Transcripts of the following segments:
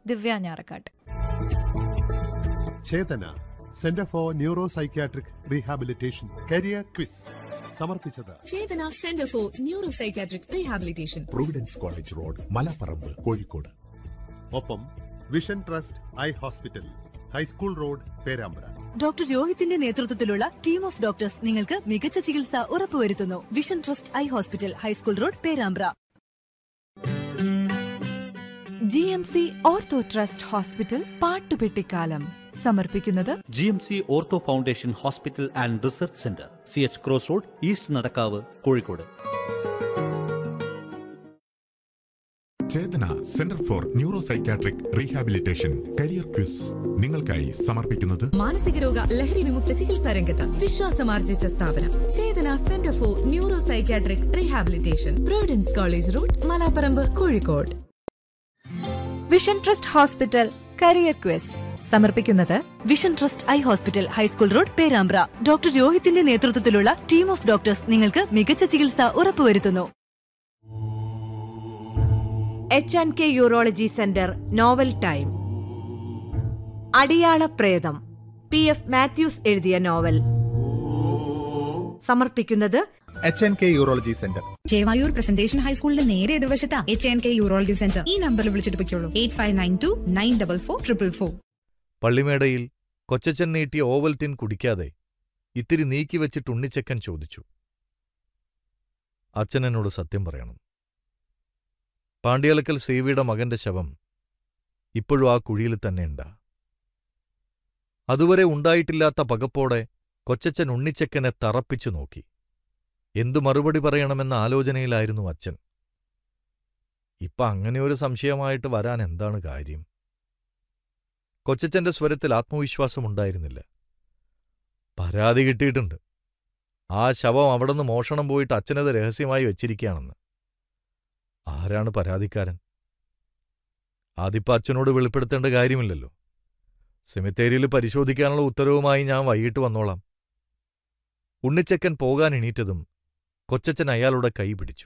Divya Njarakkattu Chethana centre for neuro psychiatric rehabilitation career quiz സമർപ്പിച്ചത് Chethana centre for neuro psychiatric rehabilitation providence college road Malaparamba Kozhikode ഒപ്പം vision trust eye hospital high school road Perambra doctor രോഹിത്തിന്റെ നേതൃത്വത്തിലുള്ള team of doctors നിങ്ങൾക്ക് മികച്ച ചികിത്സ ഉറപ്പുവരുത്തുന്നു vision trust eye hospital high school road Perambra G M C ortho trust hospital പാട്ടുപെട്ടിക്കാലം സമർപ്പിക്കുന്നത് G M C ortho foundation hospital and research centre C H cross road east Nadakkavu Kozhikode Chethana centre for neuro psychiatric rehabilitation career quiz നിങ്ങൾക്കായി സമർപ്പിക്കുന്നത് മാനസിക രോഗ ലഹരി വിമുക്ത ചികിത്സാ രംഗത്ത് വിശ്വാസമാർജിച്ച സ്ഥാപനം Chethana centre for neuro psychiatric rehabilitation providence college road Malaparamba Kozhikode vision trust hospital career quiz സമർപ്പിക്കുന്നത് vision trust eye hospital high school road Perambra doctor രോഹിത്തിന്റെ നേതൃത്വത്തിലുള്ള ടീം ഓഫ് ഡോക്ടേഴ്സ് നിങ്ങൾക്ക് മികച്ച ചികിത്സ ഉറപ്പുവരുത്തുന്നു H and K urology centre novel time Adiyala Pretham P F Mathews എഴുതിയ novel സമർപ്പിക്കുന്നത് H N K urology centre Chevayur presentation ഹൈസ്കൂളിന്റെ നേരെ എതിർവശത്താ H N K urology centre ഈ നമ്പറിൽ വിളിച്ചിട്ട് പൊയ്ക്കോളൂ eight five nine two nine double four triple four പള്ളിമേടയിൽ കൊച്ചച്ചൻ നീട്ടിയ ഓവൽ ടിൻ കുടിക്കാതെ ഇത്തിരി നീക്കി വെച്ചിട്ട് ഉണ്ണിച്ചക്കൻ ചോദിച്ചു അച്ഛൻ എന്നോട് സത്യം പറയണം പാണ്ഡ്യാലക്കൽ സേവിയുടെ മകന്റെ ശവം ഇപ്പോഴും ആ കുഴിയിൽ തന്നെയുണ്ടാ അതുവരെ ഉണ്ടായിട്ടില്ലാത്ത പകപ്പോടെ കൊച്ചച്ചൻ ഉണ്ണിച്ചക്കനെ തറപ്പിച്ചു നോക്കി എന്തു മറുപടി പറയണമെന്ന ആലോചനയിലായിരുന്നു അച്ഛൻ ഇപ്പൊ അങ്ങനെയൊരു സംശയമായിട്ട് വരാൻ എന്താണ് കാര്യം കൊച്ചച്ചന്റെ സ്വരത്തിൽ ആത്മവിശ്വാസമുണ്ടായിരുന്നില്ല പരാതി കിട്ടിയിട്ടുണ്ട് ആ ശവം അവിടുന്ന് മോഷണം പോയിട്ട് അച്ഛനത് രഹസ്യമായി വെച്ചിരിക്കുകയാണെന്ന് ആരാണ് പരാതിക്കാരൻ അതിപ്പോ അച്ഛനോട് വെളിപ്പെടുത്തേണ്ട കാര്യമില്ലല്ലോ സെമിത്തേരിയിൽ പരിശോധിക്കാനുള്ള ഉത്തരവുമായി ഞാൻ വൈകിട്ട് വന്നോളാം ഉണ്ണിച്ചക്കൻ പോകാൻ എണീറ്റതും കൊച്ചച്ചൻ അയാളുടെ കൈ പിടിച്ചു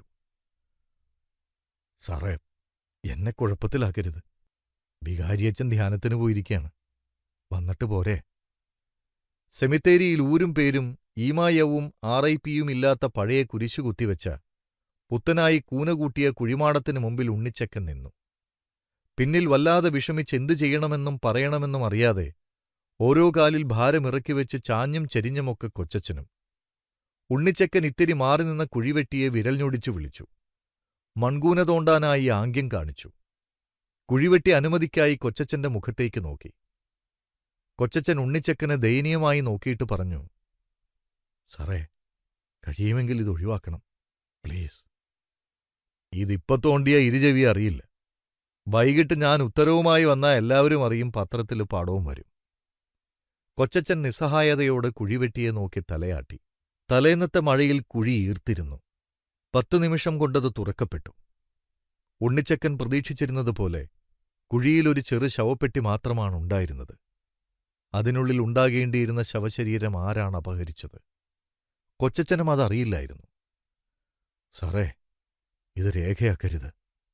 സാറേ എന്നെ കുഴപ്പത്തിലാക്കരുത് വികാരിയച്ചൻ ധ്യാനത്തിന് പോയിരിക്കുകയാണ് വന്നിട്ട് പോരെ സെമിത്തേരിയിൽ ഊരും പേരും ഈമായവും ആർ ഐ പിയും ഇല്ലാത്ത പഴയ കുരിശു കുത്തിവെച്ച പുത്തനായി കൂനകൂട്ടിയ കുഴിമാടത്തിനു മുമ്പിൽ ഉണ്ണിച്ചക്കൻ നിന്നു പിന്നിൽ വല്ലാതെ വിഷമിച്ച് എന്തു ചെയ്യണമെന്നും പറയണമെന്നും അറിയാതെ ഓരോ കാലിൽ ഭാരമിറക്കി വെച്ച് ചാഞ്ഞും ചെരിഞ്ഞുമൊക്കെ കൊച്ചച്ചനും ഉണ്ണിച്ചക്കൻ ഇത്തിരി മാറി നിന്ന കുഴിവെട്ടിയെ വിരൽ ഞൊടിച്ചു വിളിച്ചു മൺകൂന തോണ്ടാനായി ആംഗ്യം കാണിച്ചു കുഴിവെട്ടി അനുമതിക്കായി കൊച്ചച്ചന്റെ മുഖത്തേക്ക് നോക്കി കൊച്ചച്ചൻ ഉണ്ണിച്ചക്കനെ ദയനീയമായി നോക്കിയിട്ട് പറഞ്ഞു സാറേ കഴിയുമെങ്കിൽ ഇത് ഒഴിവാക്കണം പ്ലീസ് ഇതിപ്പോ തോണ്ടിയ ഇരുചെവി അറിയില്ല വൈകിട്ട് ഞാൻ ഉത്തരവുമായി വന്നാൽ എല്ലാവരും അറിയും പത്രത്തിൽ പടവും വരും കൊച്ചച്ചൻ നിസ്സഹായതയോടെ കുഴിവെട്ടിയെ നോക്കി തലയാട്ടി തലേന്നത്തെ മഴയിൽ കുഴി ഈർത്തിരുന്നു പത്തു നിമിഷം കൊണ്ടത് തുറക്കപ്പെട്ടു ഉണ്ണിച്ചക്കൻ പ്രതീക്ഷിച്ചിരുന്നതുപോലെ കുഴിയിലൊരു ചെറു ശവപ്പെട്ടി മാത്രമാണ് ഉണ്ടായിരുന്നത് അതിനുള്ളിൽ ഉണ്ടാകേണ്ടിയിരുന്ന ശവശരീരം ആരാണ് അപഹരിച്ചത് കൊച്ചച്ചനും അതറിയില്ലായിരുന്നു സാറേ ഇത് രേഖയാക്കരുത്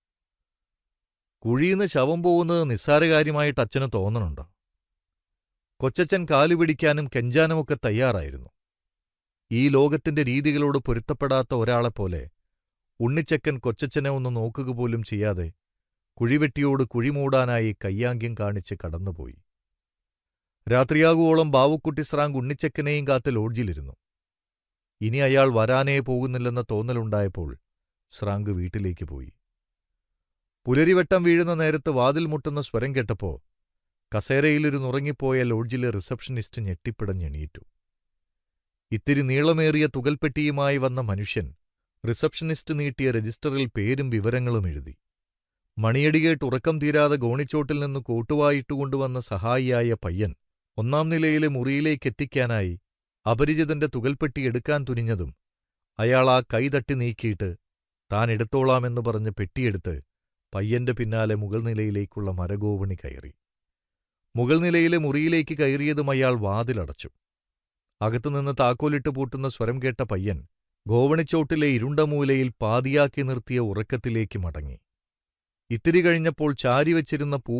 കുഴിയിന്ന് ശവം പോകുന്നത് നിസ്സാരകാര്യമായിട്ട് അച്ഛന് തോന്നണുണ്ടോ കൊച്ചച്ചൻ കാലുപിടിക്കാനും കെഞ്ചാനുമൊക്കെ തയ്യാറായിരുന്നു ഈ ലോകത്തിന്റെ രീതികളോട് പൊരുത്തപ്പെടാത്ത ഒരാളെപ്പോലെ ഉണ്ണിച്ചക്കൻ കൊച്ചച്ചനെ ഒന്ന് നോക്കുക പോലും ചെയ്യാതെ കുഴിവെട്ടിയോട് കുഴിമൂടാനായി കയ്യാങ്ക്യം കാണിച്ച് കടന്നുപോയി രാത്രിയാകുവോളം ബാവുക്കുട്ടി സ്രാങ്ക് ഉണ്ണിച്ചക്കനെയും കാത്ത് ലോഡ്ജിലിരുന്നു ഇനി അയാൾ വരാനേ പോകുന്നില്ലെന്ന തോന്നലുണ്ടായപ്പോൾ സ്രാങ്ക് വീട്ടിലേക്ക് പോയി പുലരിവട്ടം വീഴുന്ന നേരത്ത് വാതിൽ മുട്ടുന്ന സ്വരം കേട്ടപ്പോ കസേരയിലിരുന്നുറങ്ങിപ്പോയ ലോഡ്ജിലെ റിസപ്ഷനിസ്റ്റ് ഞെട്ടിപ്പിടഞ്ഞെണീറ്റു ഇത്തിരി നീളമേറിയ തുകൽപ്പെട്ടിയുമായി വന്ന മനുഷ്യൻ റിസപ്ഷനിസ്റ്റ് നീട്ടിയ രജിസ്റ്ററിൽ പേരും വിവരങ്ങളും എഴുതി മണിയടികേട്ട് ഉറക്കം തീരാതെ ഗോണിച്ചോട്ടിൽ നിന്ന് കോട്ടുവായിട്ടുകൊണ്ടുവന്ന സഹായിയായ പയ്യൻ ഒന്നാം നിലയിലെ മുറിയിലേക്കെത്തിക്കാനായി അപരിചിതന്റെ തുകൽപ്പെട്ടി എടുക്കാൻ തുനിഞ്ഞതും അയാൾ ആ കൈ തട്ടി നീക്കിയിട്ട് താൻ എടുത്തോളാമെന്ന് പറഞ്ഞ് പെട്ടിയെടുത്ത് പയ്യന്റെ പിന്നാലെ മുകൾ നിലയിലേക്കുള്ള മരഗോവണി കയറി മുകൾ നിലയിലെ മുറിയിലേക്ക് കയറിയതും അയാൾ വാതിലടച്ചു അകത്തുനിന്ന് താക്കോലിട്ട് പൂട്ടുന്ന സ്വരം കേട്ട പയ്യൻ ഗോവണിച്ചോട്ടിലെ ഇരുണ്ട മൂലയിൽ പാതിയാക്കി നിർത്തിയ ഉറക്കത്തിലേക്ക് മടങ്ങി ഇത്തിരി കഴിഞ്ഞപ്പോൾ ചാരിവെച്ചിരുന്ന പൂ